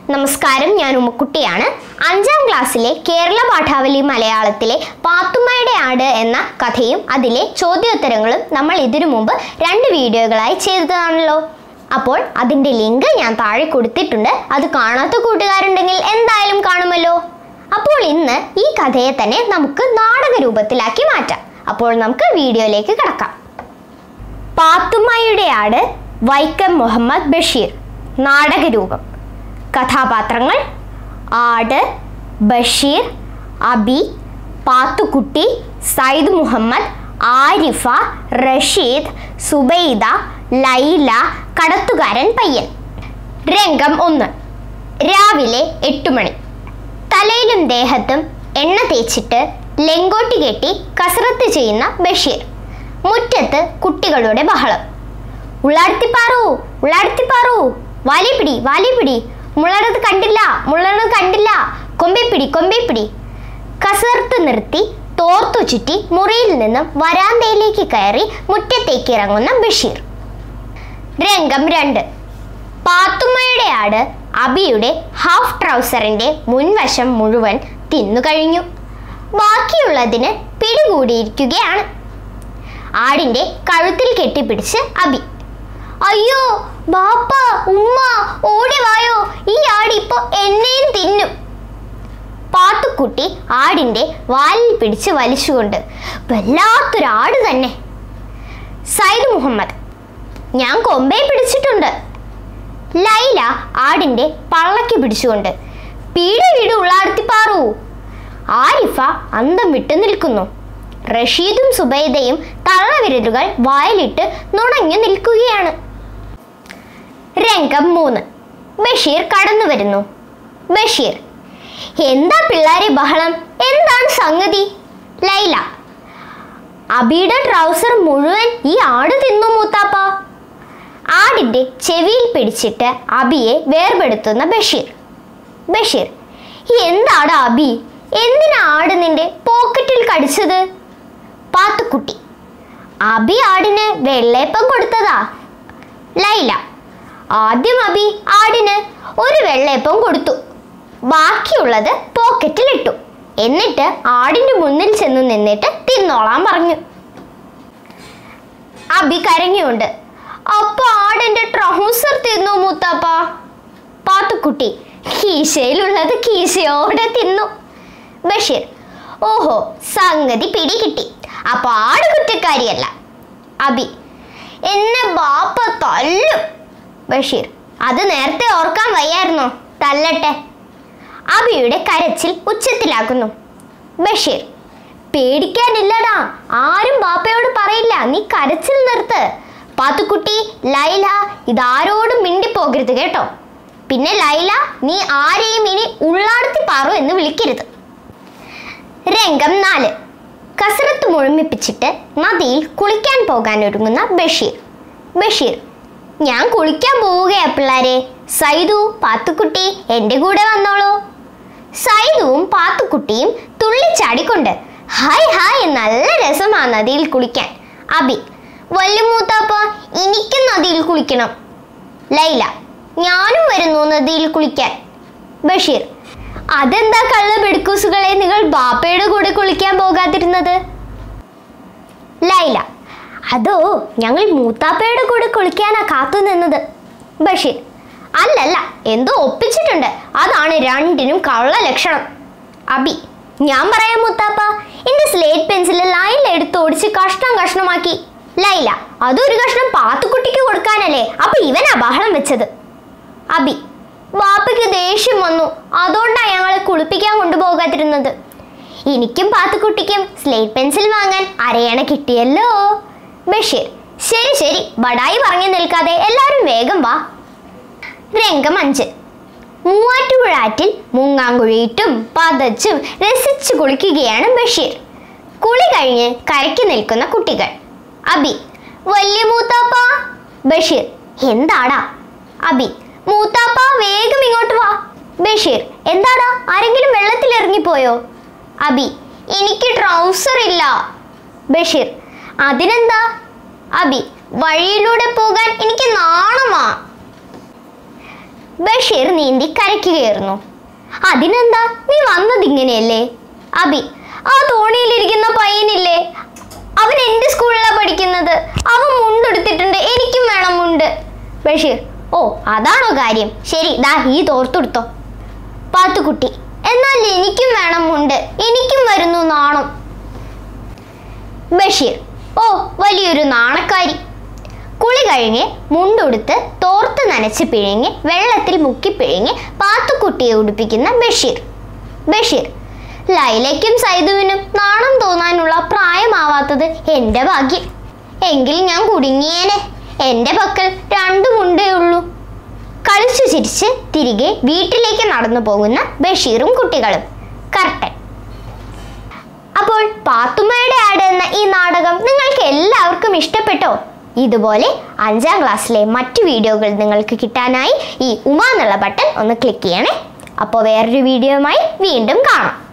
നമസ്കാരം ഞാൻ ഉമ്മക്കുട്ടിയാണ് അഞ്ചാം ക്ലാസ്സിലെ കേരള പാഠാവലി മലയാളത്തിലെ പാത്തുമ്മയുടെ ആട് എന്ന കഥയും അതിലെ ചോദ്യോത്തരങ്ങളും നമ്മൾ ഇതിനു മുമ്പ് രണ്ട് വീഡിയോകളായി ചെയ്തതാണല്ലോ അപ്പോൾ അതിൻ്റെ ലിങ്ക് ഞാൻ താഴെ കൊടുത്തിട്ടുണ്ട് അത് കാണാത്ത കൂട്ടുകാരുണ്ടെങ്കിൽ എന്തായാലും കാണുമല്ലോ അപ്പോൾ ഇന്ന് ഈ കഥയെ തന്നെ നമുക്ക് നാടക രൂപത്തിലാക്കി മാറ്റാം അപ്പോൾ നമുക്ക് വീഡിയോയിലേക്ക് കിടക്കാം പാത്തുമ്മയുടെ ആട് വൈക്കം മുഹമ്മദ് ബഷീർ നാടകരൂപം കഥാപാത്രങ്ങൾ ആട് ബഷീർ അബി പാത്തുക്കുട്ടി സയ്യിദ് മുഹമ്മദ് ആരിഫ റഷീദ് സുബൈദ ലൈല കടത്തുകാരൻ പയ്യൻ രംഗം ഒന്ന് രാവിലെ എട്ട് മണി തലയിലും ദേഹത്തും എണ്ണ തേച്ചിട്ട് ലെങ്കോട്ടി കെട്ടി കസറത്ത് ചെയ്യുന്ന ബഷീർ മുറ്റത്ത് കുട്ടികളുടെ ബഹളം ഉള്ളാടത്തിപ്പാറു ഉള്ളാടത്തിപ്പാറു വാലിപ്പിടി വാലിപ്പിടി മുള്ളണത് കണ്ടില്ല മുള്ളണത് കണ്ടില്ല കൊമ്പേപ്പിടി കൊമ്പേപ്പിടി കസർത്ത് നിർത്തി തോർത്തു ചുറ്റി മുറിയിൽ നിന്നും വരാന്തയിലേക്ക് കയറി മുറ്റത്തേക്ക് ഇറങ്ങുന്ന ബഷീർ രംഗം രണ്ട് പാത്തുമ്മയുടെ ആട് അബിയുടെ ഹാഫ് ട്രൗസറിന്റെ മുൻവശം മുഴുവൻ തിന്നു കഴിഞ്ഞു ബാക്കിയുള്ളതിന് പിടികൂടിയിരിക്കുകയാണ് ആടിന്റെ കഴുത്തിൽ കെട്ടിപ്പിടിച്ച് അബി അയ്യോ ബാപ്പ ഉമ്മ ഓടി വായോ ഈ ആട് ഇപ്പൊ എന്നെയും തിന്നും പാത്തുക്കുട്ടി ആടിന്റെ വാലിൽ പിടിച്ച് വലിച്ചുകൊണ്ട് വല്ലാത്തൊരാട് തന്നെ സയ്യിദ് മുഹമ്മദ് ഞാൻ കൊമ്പേ പിടിച്ചിട്ടുണ്ട് ലൈല ആടിന്റെ പള്ളക്ക് പിടിച്ചുകൊണ്ട് പീടി വീട് ഉള്ളാർത്തിപ്പാറു ആരിഫ അന്തം വിട്ടു നിൽക്കുന്നു റഷീദും സുബൈദയും തള്ളവിരലുകൾ വായിലിട്ട് നുണഞ്ഞു നിൽക്കുകയാണ് രംഗം മൂന്ന് ബഷീർ കടന്നു വരുന്നു ബഷീർ എന്താ പിള്ളേരെ ബഹളം എന്താണ് സംഗതി ലൈല അബിയുടെ ട്രൗസർ മുഴുവൻ ഈ ആട് തിന്നു മൂത്താപ്പ ആടിന്റെ ചെവിയിൽ പിടിച്ചിട്ട് അബിയെ വേർപെടുത്തുന്ന ബഷീർ ബഷീർ എന്താടാ അബി എന്തിനാ ആട് നിന്റെ പോക്കറ്റിൽ കടിച്ചത് പാത്തുക്കുട്ടി അബി ആടിന് വെള്ളയപ്പം കൊടുത്തതാ ലൈല ആദ്യം അബി ആടിന് ഒരു വെള്ളയപ്പം കൊടുത്തു ബാക്കിയുള്ളത് പോക്കറ്റിലിട്ടു എന്നിട്ട് ആടിന്റെ മുന്നിൽ ചെന്ന് നിന്നിട്ട് തിന്നോളാൻ പറഞ്ഞു അബി കരഞ്ഞുകൊണ്ട് അപ്പൊ ആടിന്റെ ട്രൗസർ തിന്നു മൂത്താപ്പ പാത്തുക്കുട്ടി കീശയിലുള്ളത് കീശയോടെ തിന്നു ബഷീർ ഓഹോ സംഗതി പിടികിട്ടി അപ്പൊ ആട് കുറ്റക്കാരിയല്ല അബി എന്നെ ബാപ്പ തല്ലും ബഷീർ അത് നേരത്തെ ഓർക്കാൻ വയ്യായിരുന്നോ തല്ലട്ടെ അബിയുടെ കരച്ചിൽ ഉച്ചത്തിലാക്കുന്നു ബഷീർ പേടിക്കാനില്ലടാ ആരും ബാപ്പയോട് പറയില്ല നീ കരച്ചിൽ നിർത്ത് പാത്തുക്കുട്ടി ലൈല ഇതാരോടും മിണ്ടിപ്പോകരുത് കേട്ടോ പിന്നെ ലൈല നീ ആരെയും ഇനി ഉള്ളാടത്തി പാറു എന്ന് വിളിക്കരുത് രംഗം നാല് കസരത്ത് മുഴുമിപ്പിച്ചിട്ട് നദിയിൽ കുളിക്കാൻ പോകാൻ ഒരുങ്ങുന്ന ബഷീർ ബഷീർ ഞാൻ കുളിക്കാൻ പോവുകയാ പിള്ളാരെ സൈദു പാത്തുക്കുട്ടി എൻ്റെ കൂടെ വന്നോളൂ സൈദുവും പാത്തുക്കുട്ടിയും തുള്ളിച്ചാടിക്കൊണ്ട് ഹായ് ഹായ് നല്ല രസമാ നദിയിൽ കുളിക്കാൻ അബി വല്യമൂത്താപ്പ എനിക്കും നദിയിൽ കുളിക്കണം ലൈല ഞാനും വരുന്നു നദിയിൽ കുളിക്കാൻ ബഷീർ അതെന്താ കള്ള ബെടുക്കൂസുകളെ നിങ്ങൾ ബാപ്പയുടെ കൂടെ കുളിക്കാൻ പോകാതിരുന്നത് ലൈല അതോ ഞങ്ങൾ മൂത്താപ്പയുടെ കൂടെ കുളിക്കാനാ കാത്തു നിന്നത് ബഷീർ അല്ലല്ല എന്തോ ഒപ്പിച്ചിട്ടുണ്ട് അതാണ് രണ്ടിനും കള്ള ലക്ഷണം അബി ഞാൻ പറയാം മുത്താപ്പ എന്റെ സ്ലേറ്റ് പെൻസിൽ ലൈനിൽ എടുത്ത് ഓടിച്ച് കഷ്ണം കഷ്ണമാക്കി ലൈല അതൊരു കഷ്ണം പാത്തുക്കുട്ടിക്ക് കൊടുക്കാനല്ലേ അപ്പൊ ഇവനാ ബഹളം വെച്ചത് അബി ബാപ്പയ്ക്ക് ദേഷ്യം വന്നു അതുകൊണ്ടാ ഞങ്ങളെ കുളിപ്പിക്കാൻ കൊണ്ടുപോകാതിരുന്നത് എനിക്കും പാത്തുക്കുട്ടിക്കും സ്ലേറ്റ് പെൻസിൽ വാങ്ങാൻ അരയണ കിട്ടിയല്ലോ ബഷീർ ശരി ശരി ബടായി പറഞ്ഞു നിൽക്കാതെ എല്ലാവരും വേഗം വാ രംഗം അഞ്ച് മൂവാറ്റുപുഴാറ്റിൽ മുങ്ങാങ്കുഴിയിട്ടും പതച്ചും രസിച്ചു കുളിക്കുകയാണ് ബഷീർ കുളി കഴിഞ്ഞ് കരയ്ക്ക് നിൽക്കുന്ന കുട്ടികൾ അബി വലിയ മൂത്താപ്പ ബഷീർ എന്താടാ അബി മൂത്താപ്പ വേഗം ഇങ്ങോട്ട് വാ ബഷീർ എന്താടാ ആരെങ്കിലും വെള്ളത്തിൽ ഇറങ്ങിപ്പോയോ അബി എനിക്ക് ട്രൗസർ ഇല്ല ബഷീർ അതിനെന്താ അബി വഴിയിലൂടെ പോകാൻ എനിക്ക് നാണമാ ബഷീർ നീന്തി കരയ്ക്ക് കയറുന്നു അതിനെന്താ നീ വന്നത് ഇങ്ങനെയല്ലേ അബി ആ തോണിയിലിരിക്കുന്ന പയ്യനില്ലേ അവൻ എൻ്റെ സ്കൂളിലാണ് പഠിക്കുന്നത് അവൻ മുണ്ടെടുത്തിട്ടുണ്ട് എനിക്കും വേണം മുണ്ട് ബഷീർ ഓ അതാണോ കാര്യം ശരി ദാ ഈ തോർത്തെടുത്തോ പാത്തുക്കുട്ടി എന്നാൽ എനിക്കും വേണം മുണ്ട് എനിക്കും വരുന്നു നാണം ബഷീർ ഓ വലിയൊരു നാണക്കാരി കുളി കഴിഞ്ഞ് മുണ്ടുടുത്ത് തോർത്ത് നനച്ച് പിഴിഞ്ഞ് വെള്ളത്തിൽ മുക്കി പിഴിഞ്ഞ് പാത്തുക്കുട്ടിയെ ഉടുപ്പിക്കുന്ന ബഷീർ ബഷീർ ലൈലയ്ക്കും സൈതുവിനും നാണം തോന്നാനുള്ള പ്രായമാവാത്തത് എൻ്റെ ഭാഗ്യം എങ്കിൽ ഞാൻ കുടുങ്ങിയേനെ എൻ്റെ പക്കൽ രണ്ടു മുണ്ടേ ഉള്ളൂ കളിച്ചു ചിരിച്ച് തിരികെ വീട്ടിലേക്ക് നടന്നു പോകുന്ന ബഷീറും കുട്ടികളും കർട്ടൻ അപ്പോൾ പാത്തുമ്മയുടെ ആട് എന്ന ഈ നാടകം നിങ്ങൾക്ക് എല്ലാവർക്കും ഇഷ്ടപ്പെട്ടോ ഇതുപോലെ അഞ്ചാം ക്ലാസ്സിലെ മറ്റു വീഡിയോകൾ നിങ്ങൾക്ക് കിട്ടാനായി ഈ ഉമ എന്നുള്ള ബട്ടൺ ഒന്ന് ക്ലിക്ക് ചെയ്യണേ അപ്പോൾ വേറൊരു വീഡിയോയുമായി വീണ്ടും കാണാം